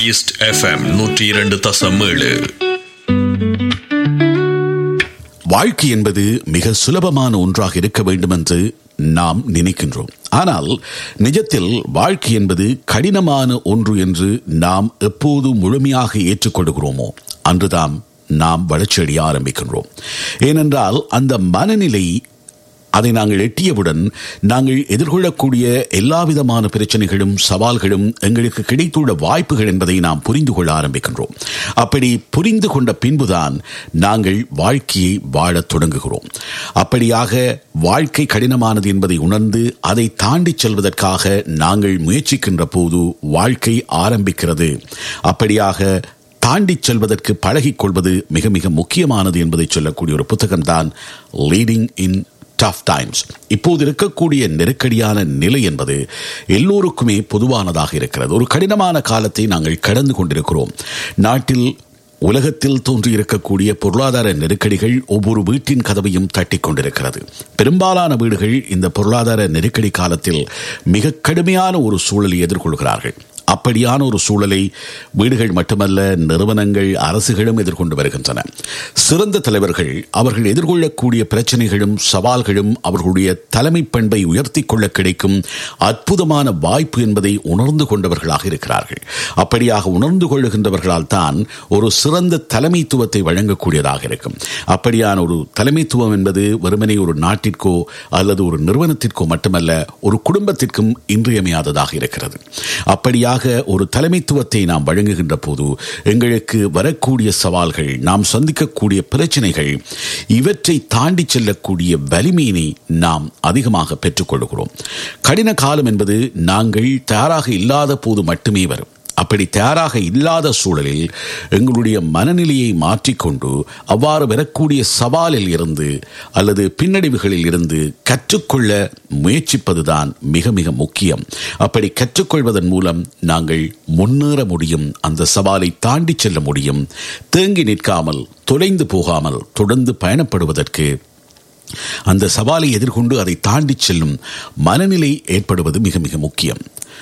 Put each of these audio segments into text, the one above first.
east FM நூற்றி இரண்டு தசம் ஏழு வாழ்க்கை என்பது மிக சுலபமான ஒன்றாக இருக்க வேண்டும் என்று நாம் நினைக்கின்றோம் ஆனால் நிஜத்தில் வாழ்க்கை என்பது கடினமான ஒன்று என்று நாம் எப்போது முழுமையாக ஏற்றுக்கொள்கிறோமோ அன்றுதான் நாம் வளர்ச்சியடைய ஆரம்பிக்கின்றோம் ஏனென்றால் அந்த மனநிலை அதை நாங்கள் எட்டியவுடன் நாங்கள் எதிர்கொள்ளக்கூடிய எல்லாவிதமான பிரச்சனைகளும் சவால்களும் எங்களுக்கு கிடைத்துள்ள வாய்ப்புகள் என்பதை நாம் புரிந்து கொள்ள ஆரம்பிக்கின்றோம் அப்படி புரிந்து கொண்ட பின்புதான் நாங்கள் வாழ்க்கையை வாழத் தொடங்குகிறோம் அப்படியாக வாழ்க்கை கடினமானது என்பதை உணர்ந்து அதை தாண்டி செல்வதற்காக நாங்கள் முயற்சிக்கின்ற போது வாழ்க்கை ஆரம்பிக்கிறது அப்படியாக தாண்டிச் செல்வதற்கு பழகிக் கொள்வது மிக மிக முக்கியமானது என்பதை சொல்லக்கூடிய ஒரு புத்தகம்தான் லீடிங் இன் டஃப் டைம்ஸ் இப்போது இருக்கக்கூடிய நெருக்கடியான நிலை என்பது எல்லோருக்குமே பொதுவானதாக இருக்கிறது ஒரு கடினமான காலத்தை நாங்கள் கடந்து கொண்டிருக்கிறோம் நாட்டில் உலகத்தில் தோன்றியிருக்கக்கூடிய பொருளாதார நெருக்கடிகள் ஒவ்வொரு வீட்டின் கதவையும் தட்டிக் கொண்டிருக்கிறது பெரும்பாலான வீடுகள் இந்த பொருளாதார நெருக்கடி காலத்தில் மிக கடுமையான ஒரு சூழலை எதிர்கொள்கிறார்கள் அப்படியான ஒரு சூழலை வீடுகள் மட்டுமல்ல நிறுவனங்கள் அரசுகளும் எதிர்கொண்டு வருகின்றன சிறந்த தலைவர்கள் அவர்கள் எதிர்கொள்ளக்கூடிய பிரச்சனைகளும் சவால்களும் அவர்களுடைய தலைமை பண்பை உயர்த்தி கொள்ள கிடைக்கும் அற்புதமான வாய்ப்பு என்பதை உணர்ந்து கொண்டவர்களாக இருக்கிறார்கள் அப்படியாக உணர்ந்து கொள்ளுகின்றவர்களால் தான் ஒரு சிறந்த தலைமைத்துவத்தை வழங்கக்கூடியதாக இருக்கும் அப்படியான ஒரு தலைமைத்துவம் என்பது வெறுமனே ஒரு நாட்டிற்கோ அல்லது ஒரு நிறுவனத்திற்கோ மட்டுமல்ல ஒரு குடும்பத்திற்கும் இன்றியமையாததாக இருக்கிறது அப்படியாக ஒரு தலைமைத்துவத்தை நாம் வழங்குகின்ற போது எங்களுக்கு வரக்கூடிய சவால்கள் நாம் சந்திக்கக்கூடிய பிரச்சனைகள் இவற்றை தாண்டி செல்லக்கூடிய வலிமையினை நாம் அதிகமாக பெற்றுக்கொள்கிறோம் கடின காலம் என்பது நாங்கள் தயாராக இல்லாத போது மட்டுமே வரும் அப்படி தயாராக இல்லாத சூழலில் எங்களுடைய மனநிலையை மாற்றிக்கொண்டு அவ்வாறு வரக்கூடிய சவாலில் இருந்து அல்லது பின்னடைவுகளில் இருந்து கற்றுக்கொள்ள முயற்சிப்பதுதான் மிக மிக முக்கியம் அப்படி கற்றுக்கொள்வதன் மூலம் நாங்கள் முன்னேற முடியும் அந்த சவாலை தாண்டி செல்ல முடியும் தேங்கி நிற்காமல் தொலைந்து போகாமல் தொடர்ந்து பயணப்படுவதற்கு அந்த சவாலை எதிர்கொண்டு அதை தாண்டி செல்லும் மனநிலை ஏற்படுவது மிக மிக முக்கியம்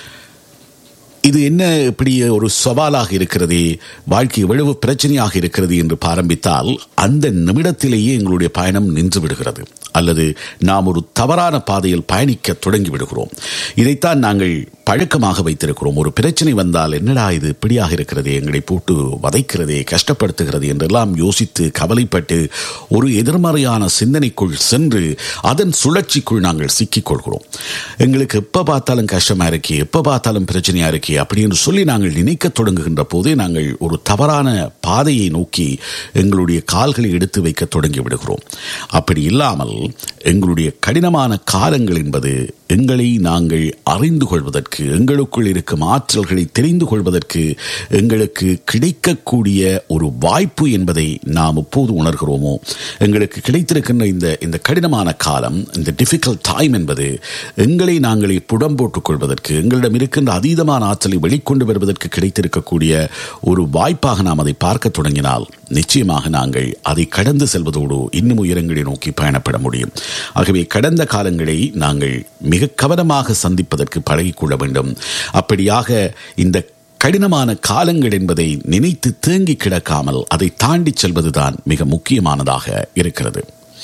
இது என்ன இப்படி ஒரு சவாலாக இருக்கிறதே வாழ்க்கை எவ்வளவு பிரச்சனையாக இருக்கிறது என்று ஆரம்பித்தால் அந்த நிமிடத்திலேயே எங்களுடைய பயணம் நின்று விடுகிறது அல்லது நாம் ஒரு தவறான பாதையில் பயணிக்க தொடங்கி விடுகிறோம் இதைத்தான் நாங்கள் பழக்கமாக வைத்திருக்கிறோம் ஒரு பிரச்சனை வந்தால் என்னடா இது இப்படியாக இருக்கிறது எங்களை போட்டு வதைக்கிறதே கஷ்டப்படுத்துகிறது என்றெல்லாம் யோசித்து கவலைப்பட்டு ஒரு எதிர்மறையான சிந்தனைக்குள் சென்று அதன் சுழற்சிக்குள் நாங்கள் சிக்கிக் கொள்கிறோம் எங்களுக்கு எப்ப பார்த்தாலும் கஷ்டமா இருக்கே எப்ப பார்த்தாலும் பிரச்சனையா இருக்கே அப்படி என்று சொல்லி நாங்கள் நினைக்க தொடங்குகின்ற போதே நாங்கள் ஒரு தவறான பாதையை நோக்கி எங்களுடைய கால்களை எடுத்து வைக்க தொடங்கி விடுகிறோம் அப்படி இல்லாமல் எங்களுடைய கடினமான காலங்கள் என்பது எங்களை நாங்கள் அறிந்து கொள்வதற்கு எங்களுக்குள் இருக்கும் ஆற்றல்களை தெரிந்து கொள்வதற்கு எங்களுக்கு கிடைக்கக்கூடிய ஒரு வாய்ப்பு என்பதை நாம் எப்போது உணர்கிறோமோ எங்களுக்கு கிடைத்திருக்கின்ற இந்த இந்த கடினமான காலம் இந்த டிஃபிகல்ட் டைம் என்பது எங்களை நாங்களே புடம் போட்டுக் கொள்வதற்கு எங்களிடம் இருக்கின்ற அதீதமான ஆற்றலை வெளிக்கொண்டு வருவதற்கு கிடைத்திருக்கக்கூடிய ஒரு வாய்ப்பாக நாம் அதை பார்க்க தொடங்கினால் நிச்சயமாக நாங்கள் அதை கடந்து செல்வதோடு இன்னும் உயரங்களை நோக்கி பயணப்பட முடியும் ஆகவே கடந்த காலங்களை நாங்கள் மிக கவனமாக சந்திப்பதற்கு பழகிக்கொள்ள வேண்டும் அப்படியாக இந்த கடினமான காலங்கள் என்பதை நினைத்து தேங்கி கிடக்காமல் அதை தாண்டி செல்வதுதான் மிக முக்கியமானதாக இருக்கிறது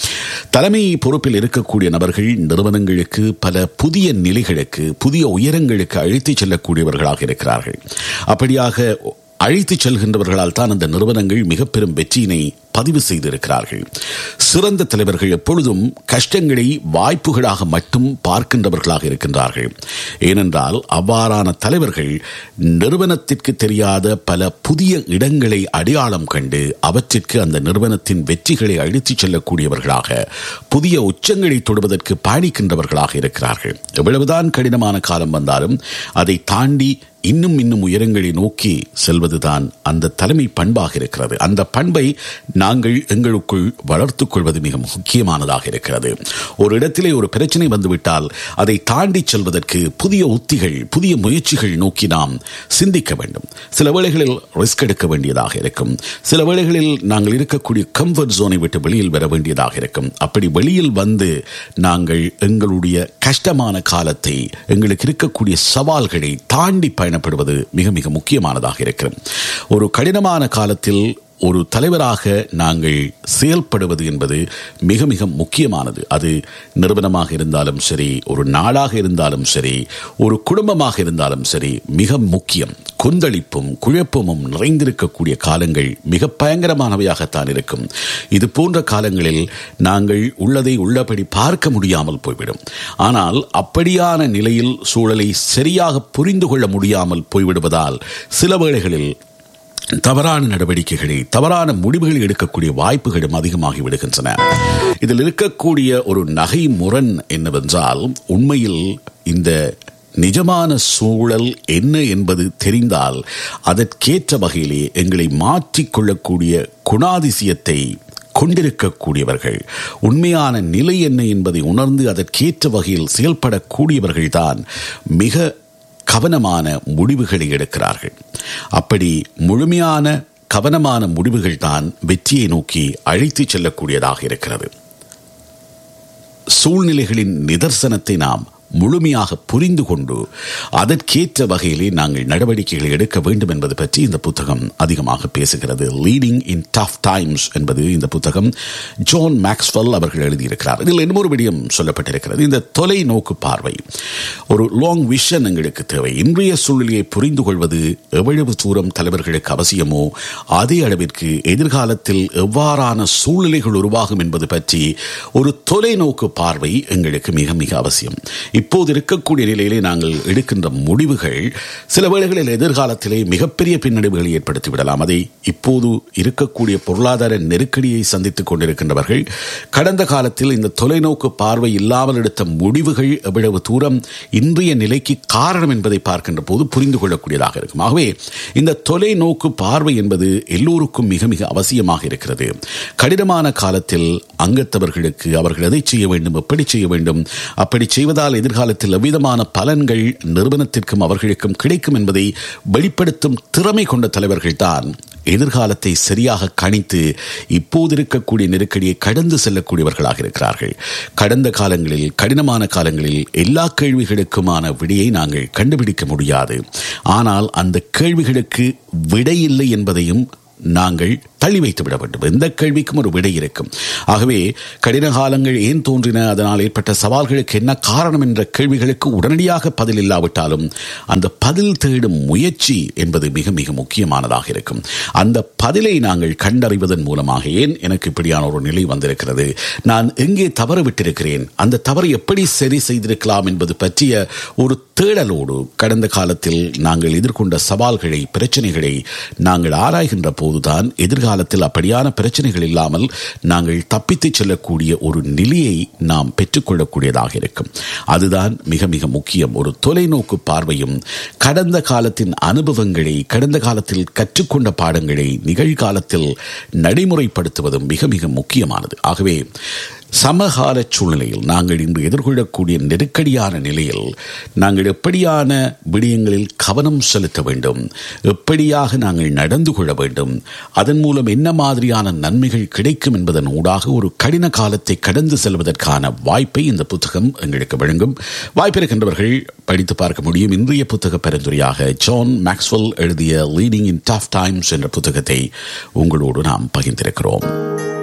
தலைமை பொறுப்பில் இருக்கக்கூடிய நபர்கள் நிறுவனங்களுக்கு பல புதிய நிலைகளுக்கு புதிய உயரங்களுக்கு அழைத்துச் செல்லக்கூடியவர்களாக இருக்கிறார்கள் அப்படியாக அழைத்துச் செல்கின்றவர்களால் தான் அந்த நிறுவனங்கள் மிக பெரும் வெற்றியினை பதிவு செய்திருக்கிறார்கள் சிறந்த தலைவர்கள் எப்பொழுதும் கஷ்டங்களை வாய்ப்புகளாக மட்டும் பார்க்கின்றவர்களாக இருக்கின்றார்கள் ஏனென்றால் அவ்வாறான தலைவர்கள் நிறுவனத்திற்கு தெரியாத பல புதிய இடங்களை அடையாளம் கண்டு அவற்றிற்கு அந்த நிறுவனத்தின் வெற்றிகளை அழித்துச் செல்லக்கூடியவர்களாக புதிய உச்சங்களை தொடுவதற்கு பயணிக்கின்றவர்களாக இருக்கிறார்கள் எவ்வளவுதான் கடினமான காலம் வந்தாலும் அதை தாண்டி இன்னும் இன்னும் உயரங்களை நோக்கி செல்வதுதான் அந்த தலைமை பண்பாக இருக்கிறது அந்த பண்பை நாங்கள் எங்களுக்குள் வளர்த்துக் கொள்வது மிக முக்கியமானதாக இருக்கிறது ஒரு இடத்திலே ஒரு பிரச்சனை வந்துவிட்டால் அதை தாண்டி செல்வதற்கு புதிய உத்திகள் புதிய முயற்சிகள் நோக்கி நாம் சிந்திக்க வேண்டும் சில வேளைகளில் ரிஸ்க் எடுக்க வேண்டியதாக இருக்கும் சில வேளைகளில் நாங்கள் இருக்கக்கூடிய கம்ஃபர்ட் ஜோனை விட்டு வெளியில் வர வேண்டியதாக இருக்கும் அப்படி வெளியில் வந்து நாங்கள் எங்களுடைய கஷ்டமான காலத்தை எங்களுக்கு இருக்கக்கூடிய சவால்களை தாண்டி பயணப்படுவது மிக மிக முக்கியமானதாக இருக்கிறது ஒரு கடினமான காலத்தில் ஒரு தலைவராக நாங்கள் செயல்படுவது என்பது மிக மிக முக்கியமானது அது நிறுவனமாக இருந்தாலும் சரி ஒரு நாடாக இருந்தாலும் சரி ஒரு குடும்பமாக இருந்தாலும் சரி மிக முக்கியம் கொந்தளிப்பும் குழப்பமும் நிறைந்திருக்கக்கூடிய காலங்கள் மிக பயங்கரமானவையாகத்தான் இருக்கும் இது போன்ற காலங்களில் நாங்கள் உள்ளதை உள்ளபடி பார்க்க முடியாமல் போய்விடும் ஆனால் அப்படியான நிலையில் சூழலை சரியாக புரிந்து கொள்ள முடியாமல் போய்விடுவதால் சில வேளைகளில் தவறான நடவடிக்கைகளை தவறான முடிவுகளை எடுக்கக்கூடிய வாய்ப்புகளும் அதிகமாகி விடுகின்றன இதில் இருக்கக்கூடிய ஒரு நகை முரண் என்னவென்றால் உண்மையில் இந்த நிஜமான சூழல் என்ன என்பது தெரிந்தால் அதற்கேற்ற வகையிலே எங்களை மாற்றிக்கொள்ளக்கூடிய குணாதிசயத்தை கொண்டிருக்கக்கூடியவர்கள் உண்மையான நிலை என்ன என்பதை உணர்ந்து அதற்கேற்ற வகையில் செயல்படக்கூடியவர்கள்தான் மிக கவனமான முடிவுகளை எடுக்கிறார்கள் அப்படி முழுமையான கவனமான முடிவுகள் தான் வெற்றியை நோக்கி அழைத்துச் செல்லக்கூடியதாக இருக்கிறது சூழ்நிலைகளின் நிதர்சனத்தை நாம் முழுமையாக புரிந்து கொண்டு அதற்கேற்ற வகையிலே நாங்கள் நடவடிக்கைகளை எடுக்க வேண்டும் என்பது பற்றி இந்த புத்தகம் அதிகமாக பேசுகிறது லீடிங் இன் டஃப் டைம்ஸ் என்பது இந்த புத்தகம் ஜான் மேக்ஸ்வெல் அவர்கள் எழுதியிருக்கிறார் இதில் இன்னொரு விடயம் சொல்லப்பட்டிருக்கிறது இந்த தொலைநோக்கு பார்வை ஒரு லாங் விஷன் எங்களுக்கு தேவை இன்றைய சூழ்நிலையை புரிந்து கொள்வது எவ்வளவு தூரம் தலைவர்களுக்கு அவசியமோ அதே அளவிற்கு எதிர்காலத்தில் எவ்வாறான சூழ்நிலைகள் உருவாகும் என்பது பற்றி ஒரு தொலைநோக்கு பார்வை எங்களுக்கு மிக மிக அவசியம் இப்போது இருக்கக்கூடிய நிலையிலே நாங்கள் எடுக்கின்ற முடிவுகள் சில வேளைகளில் எதிர்காலத்திலே மிகப்பெரிய பின்னடைவுகளை ஏற்படுத்தி விடலாம் அதை இப்போது இருக்கக்கூடிய பொருளாதார நெருக்கடியை சந்தித்துக் கொண்டிருக்கின்றவர்கள் கடந்த காலத்தில் இந்த தொலைநோக்கு பார்வை இல்லாமல் எடுத்த முடிவுகள் எவ்வளவு தூரம் இன்றைய நிலைக்கு காரணம் என்பதை பார்க்கின்ற போது புரிந்து கொள்ளக்கூடியதாக இருக்கும் ஆகவே இந்த தொலைநோக்கு பார்வை என்பது எல்லோருக்கும் மிக மிக அவசியமாக இருக்கிறது கடினமான காலத்தில் அங்கத்தவர்களுக்கு அவர்கள் எதை செய்ய வேண்டும் எப்படி செய்ய வேண்டும் அப்படி செய்வதால் எதிர்காலத்தில் எவ்விதமான பலன்கள் நிறுவனத்திற்கும் அவர்களுக்கும் கிடைக்கும் என்பதை வெளிப்படுத்தும் திறமை கொண்ட தலைவர்கள் தான் எதிர்காலத்தை சரியாக கணித்து இப்போது இருக்கக்கூடிய நெருக்கடியை கடந்து செல்லக்கூடியவர்களாக இருக்கிறார்கள் கடந்த காலங்களில் கடினமான காலங்களில் எல்லா கேள்விகளுக்குமான விடையை நாங்கள் கண்டுபிடிக்க முடியாது ஆனால் அந்த கேள்விகளுக்கு விடை இல்லை என்பதையும் நாங்கள் தள்ளி வைத்து விட வேண்டும் எந்த கேள்விக்கும் ஒரு விடை இருக்கும் ஆகவே கடின காலங்கள் ஏன் தோன்றின அதனால் ஏற்பட்ட சவால்களுக்கு என்ன காரணம் என்ற கேள்விகளுக்கு உடனடியாக பதில் இல்லாவிட்டாலும் அந்த பதில் தேடும் முயற்சி என்பது மிக மிக முக்கியமானதாக இருக்கும் அந்த பதிலை நாங்கள் கண்டறிவதன் மூலமாக ஏன் எனக்கு இப்படியான ஒரு நிலை வந்திருக்கிறது நான் எங்கே தவறு விட்டிருக்கிறேன் அந்த தவறு எப்படி சரி செய்திருக்கலாம் என்பது பற்றிய ஒரு தேடலோடு கடந்த காலத்தில் நாங்கள் எதிர்கொண்ட சவால்களை பிரச்சனைகளை நாங்கள் ஆராய்கின்ற போதுதான் எதிர்காலத்தில் அப்படியான பிரச்சனைகள் இல்லாமல் நாங்கள் தப்பித்துச் செல்லக்கூடிய ஒரு நிலையை நாம் பெற்றுக்கொள்ளக்கூடியதாக இருக்கும் அதுதான் மிக மிக முக்கியம் ஒரு தொலைநோக்கு பார்வையும் கடந்த காலத்தின் அனுபவங்களை கடந்த காலத்தில் கற்றுக்கொண்ட பாடங்களை நிகழ்காலத்தில் நடைமுறைப்படுத்துவதும் மிக மிக முக்கியமானது ஆகவே சமகால சூழ்நிலையில் நாங்கள் இன்று எதிர்கொள்ளக்கூடிய நெருக்கடியான நிலையில் நாங்கள் எப்படியான விடயங்களில் கவனம் செலுத்த வேண்டும் எப்படியாக நாங்கள் நடந்து கொள்ள வேண்டும் அதன் மூலம் என்ன மாதிரியான நன்மைகள் கிடைக்கும் என்பதன் ஊடாக ஒரு கடின காலத்தை கடந்து செல்வதற்கான வாய்ப்பை இந்த புத்தகம் எங்களுக்கு வழங்கும் வாய்ப்பிருக்கின்றவர்கள் படித்து பார்க்க முடியும் இன்றைய புத்தக பரிந்துரையாக ஜான் மேக்ஸ்வெல் எழுதிய லீடிங் இன் டஃப் டைம்ஸ் என்ற புத்தகத்தை உங்களோடு நாம் பகிர்ந்திருக்கிறோம்